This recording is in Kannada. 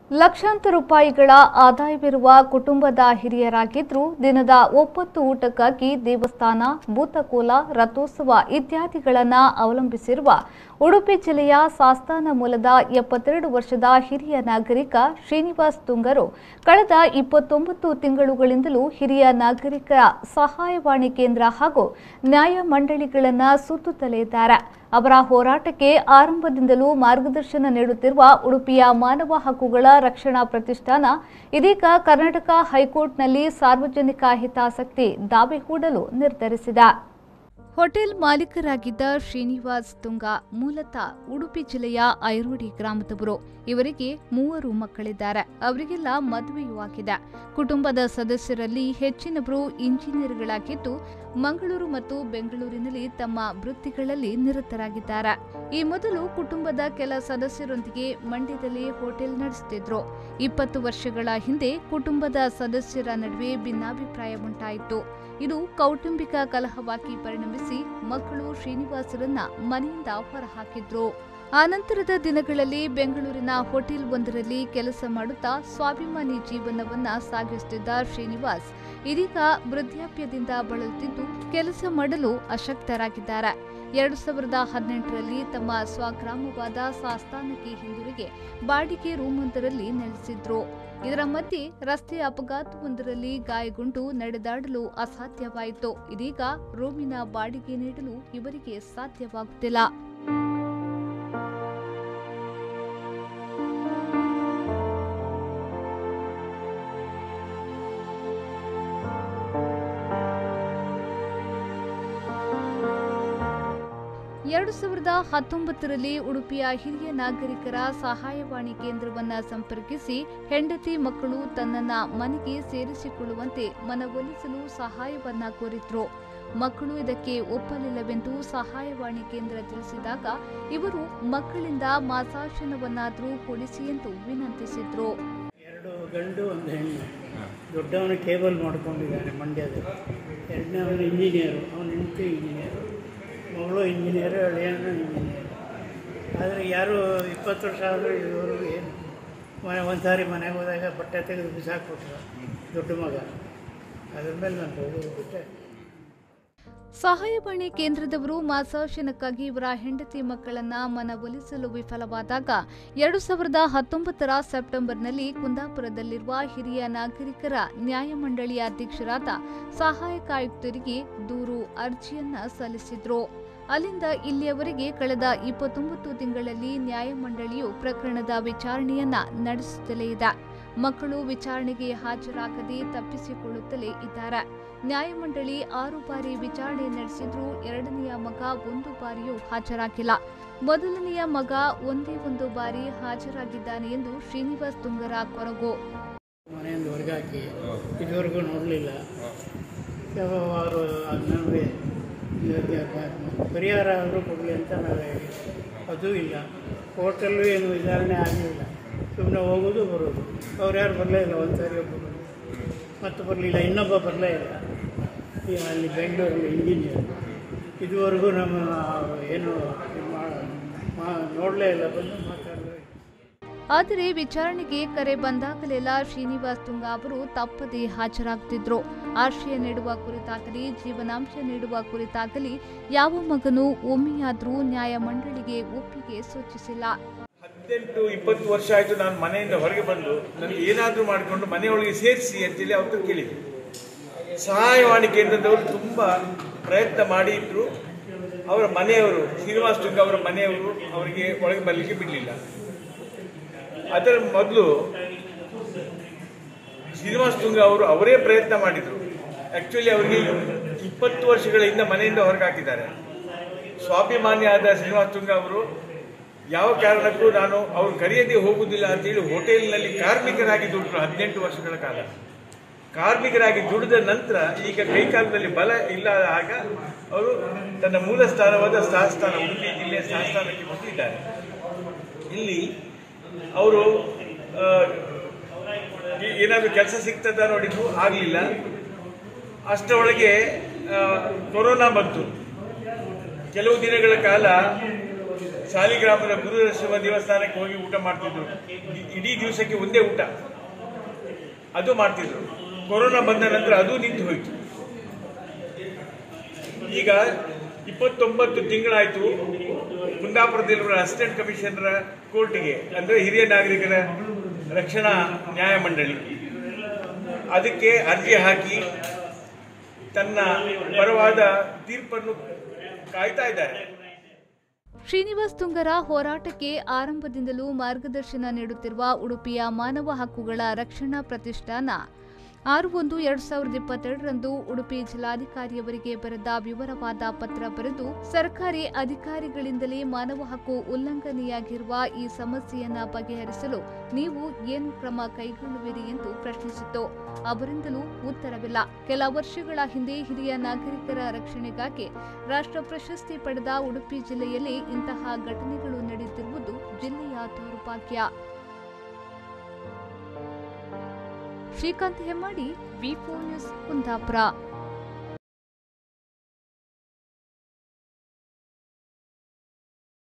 ಲಕ್ಷಾಂತರ ರೂಪಾಯಿಗಳ ಆದಾಯವಿರುವ ಕುಟುಂಬದ ಹಿರಿಯರಾಗಿದ್ದರೂ ದಿನದ ಒಪ್ಪತ್ತು ಊಟಕ್ಕಾಗಿ ದೇವಸ್ಥಾನ ಭೂತಕೋಲ ರಥೋತ್ಸವ ಇತ್ಯಾದಿಗಳನ್ನು ಅವಲಂಬಿಸಿರುವ ಉಡುಪಿ ಜಿಲ್ಲೆಯ ಸಾಸ್ತಾನ ಮೂಲದ ಎಪ್ಪತ್ತೆರಡು ವರ್ಷದ ಹಿರಿಯ ನಾಗರಿಕ ಶ್ರೀನಿವಾಸ್ ತುಂಗರು ಕಳೆದ ಇಪ್ಪತ್ತೊಂಬತ್ತು ತಿಂಗಳುಗಳಿಂದಲೂ ಹಿರಿಯ ನಾಗರಿಕರ ಸಹಾಯವಾಣಿ ಕೇಂದ್ರ ಹಾಗೂ ನ್ಯಾಯ ಮಂಡಳಿಗಳನ್ನು ಸುತ್ತುತ್ತಲೇ ಇದ್ದಾರೆ ಅವರ ಹೋರಾಟಕ್ಕೆ ಆರಂಭದಿಂದಲೂ ಮಾರ್ಗದರ್ಶನ ನೀಡುತ್ತಿರುವ ಉಡುಪಿಯ ಮಾನವ ಹಕ್ಕುಗಳ ರಕ್ಷಣಾ ಪ್ರತಿಷ್ಠಾನ ಇದೀಗ ಕರ್ನಾಟಕ ಹೈಕೋರ್ಟ್ನಲ್ಲಿ ಸಾರ್ವಜನಿಕ ಹಿತಾಸಕ್ತಿ ದಾವೆ ಹೂಡಲು ನಿರ್ಧರಿಸಿದೆ ಹೋಟೆಲ್ ಮಾಲೀಕರಾಗಿದ್ದ ಶ್ರೀನಿವಾಸ್ ತುಂಗ ಮೂಲತಃ ಉಡುಪಿ ಜಿಲ್ಲೆಯ ಐರೋಡಿ ಗ್ರಾಮದವರು ಇವರಿಗೆ ಮೂವರು ಮಕ್ಕಳಿದ್ದಾರೆ ಅವರಿಗೆಲ್ಲ ಮದುವೆಯೂ ಆಗಿದೆ ಕುಟುಂಬದ ಸದಸ್ಯರಲ್ಲಿ ಹೆಚ್ಚಿನವರು ಇಂಜಿನಿಯರ್ಗಳಾಗಿದ್ದು ಮಂಗಳೂರು ಮತ್ತು ಬೆಂಗಳೂರಿನಲ್ಲಿ ತಮ್ಮ ವೃತ್ತಿಗಳಲ್ಲಿ ನಿರತರಾಗಿದ್ದಾರೆ ಈ ಮೊದಲು ಕುಟುಂಬದ ಕೆಲ ಸದಸ್ಯರೊಂದಿಗೆ ಮಂಡ್ಯದಲ್ಲಿ ಹೋಟೆಲ್ ನಡೆಸುತ್ತಿದ್ರು ಇಪ್ಪತ್ತು ವರ್ಷಗಳ ಹಿಂದೆ ಕುಟುಂಬದ ಸದಸ್ಯರ ನಡುವೆ ಭಿನ್ನಾಭಿಪ್ರಾಯ ಉಂಟಾಯಿತು ಇದು ಕೌಟುಂಬಿಕ ಕಲಹವಾಗಿ ಪರಿಣಮಿಸಿ ಮಕ್ಕಳು ಶ್ರೀನಿವಾಸರನ್ನ ಮನೆಯಿಂದ ಹೊರಹಾಕಿದ್ರು ಆನಂತರದ ದಿನಗಳಲ್ಲಿ ಬೆಂಗಳೂರಿನ ಹೋಟೆಲ್ ಒಂದರಲ್ಲಿ ಕೆಲಸ ಮಾಡುತ್ತಾ ಸ್ವಾಭಿಮಾನಿ ಜೀವನವನ್ನ ಸಾಗಿಸುತ್ತಿದ್ದ ಶ್ರೀನಿವಾಸ್ ಇದೀಗ ವೃದ್ಧಾಪ್ಯದಿಂದ ಬಳಲುತ್ತಿದ್ದು ಕೆಲಸ ಮಾಡಲು ಅಶಕ್ತರಾಗಿದ್ದಾರೆ ಎರಡು ಸಾವಿರದ ಹದಿನೆಂಟರಲ್ಲಿ ತಮ್ಮ ಸ್ವಗ್ರಾಮವಾದ ಸಾಸ್ತಾನಕ್ಕೆ ಹಿಂದಿರುಗಿ ಬಾಡಿಗೆ ರೂಮೊಂದರಲ್ಲಿ ನೆಲೆಸಿದ್ರು ಇದರ ಮಧ್ಯೆ ರಸ್ತೆ ಅಪಘಾತವೊಂದರಲ್ಲಿ ಗಾಯಗೊಂಡು ನಡೆದಾಡಲು ಅಸಾಧ್ಯವಾಯಿತು ಇದೀಗ ರೂಮಿನ ಬಾಡಿಗೆ ನೀಡಲು ಇವರಿಗೆ ಸಾಧ್ಯವಾಗುತ್ತಿಲ್ಲ ಎರಡು ಸಾವಿರದ ಹತ್ತೊಂಬತ್ತರಲ್ಲಿ ಉಡುಪಿಯ ಹಿರಿಯ ನಾಗರಿಕರ ಸಹಾಯವಾಣಿ ಕೇಂದ್ರವನ್ನ ಸಂಪರ್ಕಿಸಿ ಹೆಂಡತಿ ಮಕ್ಕಳು ತನ್ನನ್ನ ಮನೆಗೆ ಸೇರಿಸಿಕೊಳ್ಳುವಂತೆ ಮನವೊಲಿಸಲು ಸಹಾಯವನ್ನ ಕೋರಿದ್ರು ಮಕ್ಕಳು ಇದಕ್ಕೆ ಒಪ್ಪಲಿಲ್ಲವೆಂದು ಸಹಾಯವಾಣಿ ಕೇಂದ್ರ ತಿಳಿಸಿದಾಗ ಇವರು ಮಕ್ಕಳಿಂದ ಮಾಸಾಶನವನ್ನಾದರೂ ಕೊಡಿಸಿ ಎಂದು ವಿನಂತಿಸಿದ್ರು ಎರಡು ಗಂಡು ಒಂದು ಹೆಣ್ಣು ದೊಡ್ಡವನು ಕೇಬಲ್ ಮಾಡ್ಕೊಂಡಿದ್ದಾನೆ ಮಂಡ್ಯದಲ್ಲಿ ಎರಡನೇ ಅವನು ಇಂಜಿನಿಯರು ಅವನ ಹೆಂಡತಿ ಇಂಜಿನಿಯರು ಮಗಳು ಇಂಜಿನಿಯರು ಅಳಿಯನು ಇಂಜಿನಿಯರು ಆದರೆ ಯಾರು ಇಪ್ಪತ್ತು ವರ್ಷ ಆದರೂ ಇವರು ಏನು ಮನೆ ಒಂದು ಸಾರಿ ಮನೆಗೆ ಹೋದಾಗ ಬಟ್ಟೆ ತೆಗೆದು ಬಿಸಾಕ್ಬಿಟ್ರು ದೊಡ್ಡ ಮಗ ಅದ್ರ ಮೇಲೆ ನಾನು ಹೋಗೋದು ಬಿಟ್ಟೆ ಸಹಾಯವಾಣಿ ಕೇಂದ್ರದವರು ಮಾಸಾಶನಕ್ಕಾಗಿ ಇವರ ಹೆಂಡತಿ ಮಕ್ಕಳನ್ನ ಮನವೊಲಿಸಲು ವಿಫಲವಾದಾಗ ಎರಡು ಸಾವಿರದ ಹತ್ತೊಂಬತ್ತರ ಸೆಪ್ಟೆಂಬರ್ನಲ್ಲಿ ಕುಂದಾಪುರದಲ್ಲಿರುವ ಹಿರಿಯ ನಾಗರಿಕರ ನ್ಯಾಯಮಂಡಳಿಯ ಅಧ್ಯಕ್ಷರಾದ ಸಹಾಯಕ ಆಯುಕ್ತರಿಗೆ ದೂರು ಅರ್ಜಿಯನ್ನ ಸಲ್ಲಿಸಿದ್ರು ಅಲ್ಲಿಂದ ಇಲ್ಲಿಯವರೆಗೆ ಕಳೆದ ಇಪ್ಪತ್ತೊಂಬತ್ತು ತಿಂಗಳಲ್ಲಿ ನ್ಯಾಯಮಂಡಳಿಯು ಪ್ರಕರಣದ ವಿಚಾರಣೆಯನ್ನ ನಡೆಸುತ್ತಲೇ ಇದೆ ಮಕ್ಕಳು ವಿಚಾರಣೆಗೆ ಹಾಜರಾಗದೆ ತಪ್ಪಿಸಿಕೊಳ್ಳುತ್ತಲೇ ಇದ್ದಾರೆ ನ್ಯಾಯಮಂಡಳಿ ಆರು ಬಾರಿ ವಿಚಾರಣೆ ನಡೆಸಿದ್ರೂ ಎರಡನೆಯ ಮಗ ಒಂದು ಬಾರಿಯೂ ಹಾಜರಾಗಿಲ್ಲ ಮೊದಲನೆಯ ಮಗ ಒಂದೇ ಒಂದು ಬಾರಿ ಹಾಜರಾಗಿದ್ದಾನೆ ಎಂದು ಶ್ರೀನಿವಾಸ್ ತುಂಗರ ಕೊರಗು ಮನೆಯಿಂದ ಹೊರಗಾಕಿ ಇದುವರೆಗೂ ನೋಡಲಿಲ್ಲ ಅವರು ನನಗೆ ಪರಿಹಾರ ಆದರೂ ಕೊಡಲಿ ಅಂತ ನಾವು ಹೇಳಿ ಅದೂ ಇಲ್ಲ ಕೋರ್ಟಲ್ಲೂ ಏನು ವಿಚಾರಣೆ ಆಗಲಿಲ್ಲ ಸುಮ್ಮನೆ ಹೋಗೋದು ಬರೋದು ಅವ್ರು ಯಾರು ಬರಲೇ ಇಲ್ಲ ಒಂದು ಸಾರಿ ಒಬ್ಬರು ಮತ್ತು ಬರಲಿಲ್ಲ ಇನ್ನೊಬ್ಬ ಬರಲೇ ಇಲ್ಲ ಈ ಅಲ್ಲಿ ಬೆಂಗಳೂರಲ್ಲಿ ಇಂಜಿನಿಯರ್ ಇದುವರೆಗೂ ನಮ್ಮ ಏನು ಇದು ಮಾ- ಮಾ- ನೋಡಲೇ ಇಲ್ಲ ಬಂದು ಮಾತಾಡಲೇ ಇಲ್ಲ ಆದರೆ ವಿಚಾರಣೆಗೆ ಕರೆ ಬಂದಾಗಲೆಲ್ಲ ಶ್ರೀನಿವಾಸ್ ತುಂಗ ಅವರು ತಪ್ಪದೇ ಹಾಜರಾಗುತ್ತಿದ್ರು ಆಶ್ರಯ ನೀಡುವ ಕುರಿತಾಗಲಿ ಜೀವನಾಂಶ ನೀಡುವ ಕುರಿತಾಗಲಿ ಯಾವ ಮಗನೂ ಒಮ್ಮೆಯಾದರೂ ನ್ಯಾಯಮಂಡಳಿಗೆ ಒಪ್ಪಿಗೆ ಸೂಚಿಸಿಲ್ಲ ಹದಿನೆಂಟು ಇಪ್ಪತ್ತು ವರ್ಷ ಆಯಿತು ನಾನು ಮನೆಯಿಂದ ಹೊರಗೆ ಬಂದು ನನಗೆ ಏನಾದರೂ ಮಾಡಿಕೊಂಡು ಮನೆಯೊಳಗೆ ಸೇರಿಸಿ ಅಂತೇಳಿ ಅವ್ರ ಕೇಳಿದ್ರು ಸಹಾಯವಾಣಿ ಕೇಂದ್ರದವರು ತುಂಬ ಪ್ರಯತ್ನ ಮಾಡಿದ್ರು ಅವರ ಮನೆಯವರು ಶ್ರೀನಿವಾಸ್ ತುಂಗ ಅವರ ಮನೆಯವರು ಅವರಿಗೆ ಒಳಗೆ ಬರಲಿಕ್ಕೆ ಬಿಡಲಿಲ್ಲ ಅದರ ಮೊದಲು ಶ್ರೀನಿವಾಸ್ ತುಂಗ ಅವರು ಅವರೇ ಪ್ರಯತ್ನ ಮಾಡಿದರು ಆ್ಯಕ್ಚುಲಿ ಅವರಿಗೆ ಇಪ್ಪತ್ತು ವರ್ಷಗಳ ಹಿಂದೆ ಮನೆಯಿಂದ ಹೊರಗೆ ಹಾಕಿದ್ದಾರೆ ಸ್ವಾಭಿಮಾನಿ ಆದ ಶ್ರೀನಿವಾಸ್ ತುಂಗ ಅವರು ಯಾವ ಕಾರಣಕ್ಕೂ ನಾನು ಅವ್ರು ಕರೆಯದೇ ಹೋಗುವುದಿಲ್ಲ ಅಂತೇಳಿ ಹೋಟೆಲ್ನಲ್ಲಿ ಕಾರ್ಮಿಕರಾಗಿ ದುಡಿದ್ರು ಹದಿನೆಂಟು ವರ್ಷಗಳ ಕಾಲ ಕಾರ್ಮಿಕರಾಗಿ ದುಡಿದ ನಂತರ ಈಗ ಕೈಕಾಲದಲ್ಲಿ ಬಲ ಇಲ್ಲದ ಆಗ ಅವರು ತನ್ನ ಮೂಲ ಸ್ಥಾನವಾದ ಸಹಸ್ಥಾನ ಉಡುಪಿ ಜಿಲ್ಲೆಯ ಸಹಸ್ಥಾನಕ್ಕೆ ಬಂದಿದ್ದಾರೆ ಇಲ್ಲಿ ಅವರು ಏನಾದರೂ ಕೆಲಸ ಸಿಗ್ತದ ನೋಡಿದ್ರು ಆಗಲಿಲ್ಲ ಅಷ್ಟರೊಳಗೆ ಆ, ಕೊರೋನಾ ಬಂತು ಕೆಲವು ದಿನಗಳ ಕಾಲ ಸಾಲಿಗ್ರಾಮದ ಗುರುದರ್ಶನ ದೇವಸ್ಥಾನಕ್ಕೆ ಹೋಗಿ ಊಟ ಮಾಡ್ತಿದ್ರು ಇ- ಇಡೀ ದಿವಸಕ್ಕೆ ಒಂದೇ ಊಟ ಅದು ಮಾಡ್ತಿದ್ರು ಕೊರೋನಾ ಬಂದ ನಂತರ ಅದು ನಿಂತು ಹೋಯಿತು ಈಗ ಇಪ್ಪತ್ತೊಂಬತ್ತು ತಿಂಗಳಾಯಿತು ಕುಂದಾಪುರದಲ್ಲಿರುವ ಅಸಿಸ್ಟೆಂಟ್ ಕಮಿಷನರ್ ಕೋರ್ಟಿಗೆ ಅಂದರೆ ಹಿರಿಯ ನಾಗರಿಕರ ರಕ್ಷಣಾ ನ್ಯಾಯಮಂಡಳಿ ಅದಕ್ಕೆ ಅರ್ಜಿ ಹಾಕಿ ತನ್ನ ಪರವಾದ ತೀರ್ಪನ್ನು ಕಾಯ್ತಾ ಇದ್ದಾರೆ ಶ್ರೀನಿವಾಸ್ ತುಂಗರ ಹೋರಾಟಕ್ಕೆ ಆರಂಭದಿಂದಲೂ ಮಾರ್ಗದರ್ಶನ ನೀಡುತ್ತಿರುವ ಉಡುಪಿಯ ಮಾನವ ಹಕ್ಕುಗಳ ರಕ್ಷಣಾ ಪ್ರತಿಷ್ಠಾನ ಆರು ಒಂದು ಎರಡ್ ಸಾವಿರದ ಇಪ್ಪತ್ತೆರಡರಂದು ಉಡುಪಿ ಜಿಲ್ಲಾಧಿಕಾರಿಯವರಿಗೆ ಬರೆದ ವಿವರವಾದ ಪತ್ರ ಬರೆದು ಸರ್ಕಾರಿ ಅಧಿಕಾರಿಗಳಿಂದಲೇ ಮಾನವ ಹಕ್ಕು ಉಲ್ಲಂಘನೆಯಾಗಿರುವ ಈ ಸಮಸ್ಯೆಯನ್ನ ಬಗೆಹರಿಸಲು ನೀವು ಏನು ಕ್ರಮ ಕೈಗೊಳ್ಳುವಿರಿ ಎಂದು ಪ್ರಶ್ನಿಸಿತ್ತು ಅವರಿಂದಲೂ ಉತ್ತರವಿಲ್ಲ ಕೆಲ ವರ್ಷಗಳ ಹಿಂದೆ ಹಿರಿಯ ನಾಗರಿಕರ ರಕ್ಷಣೆಗಾಗಿ ರಾಷ್ಟ್ರ ಪ್ರಶಸ್ತಿ ಪಡೆದ ಉಡುಪಿ ಜಿಲ್ಲೆಯಲ್ಲಿ ಇಂತಹ ಘಟನೆಗಳು ನಡೆಯುತ್ತಿರುವುದು ಜಿಲ್ಲೆಯ ದೌರ್ಭಾಗ್ಯ ಶ್ರೀಕಾಂತ್ ಹೆಮ್ಮಾಡಿ ವಿ ನ್ಯೂಸ್ ಕುಂದಾಪುರ